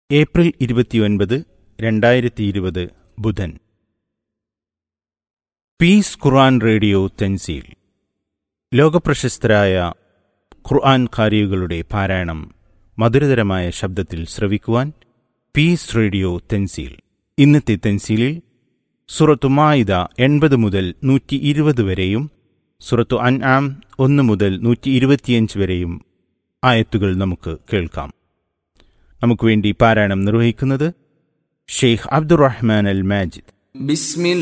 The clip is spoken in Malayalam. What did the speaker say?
ഏപ്രിൽ ഇരുപത്തിയൊൻപത് രണ്ടായിരത്തി ഇരുപത് ബുധൻ പീസ് ഖുർആൻ റേഡിയോ തെൻസീൽ ലോകപ്രശസ്തരായ ഖുർആൻ ഖാരികളുടെ പാരായണം മധുരതരമായ ശബ്ദത്തിൽ ശ്രവിക്കുവാൻ പീസ് റേഡിയോ തെൻസീൽ ഇന്നത്തെ തെൻസീലിൽ സുറത്തു മായിദ എൺപത് മുതൽ നൂറ്റി ഇരുപത് വരെയും സുറത്തു അൻആം ഒന്ന് മുതൽ നൂറ്റി ഇരുപത്തിയഞ്ച് വരെയും ആയത്തുകൾ നമുക്ക് കേൾക്കാം നമുക്ക് വേണ്ടി പാരായണം നിർവഹിക്കുന്നത് ഷെയ്ഖ് അബ്ദുറഹ്മാൻ അൽ മാജിദ് بسم